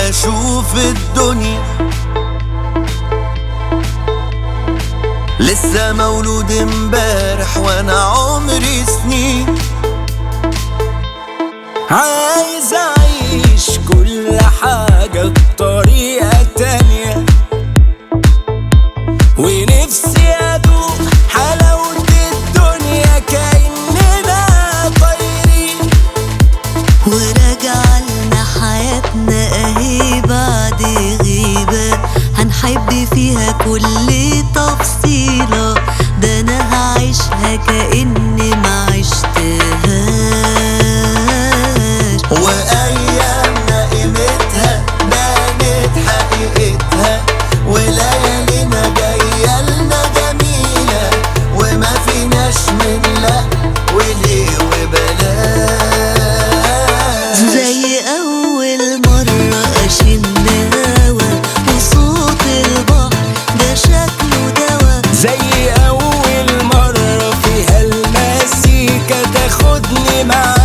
اشوف الدنيا لسه مولود امبارح وانا عمري سنين عايز اعيش كل حاجة بطريقة تانية ونفسي ادوق حلاوة الدنيا كأننا طايرين ورجعلنا حياتنا اهي بعد غيبة هنحب فيها كل تفصيلة ده انا هعيشها كأني ما عشتهاش وايامنا قيمتها بانت حقيقتها وليالينا جايه لنا جميله وما فيناش من لا وليه وبلاش زي أول مرة أشم هوا وصوت البحر ده شكله دوا زي اول مره فيها المزيكا تاخدني معاك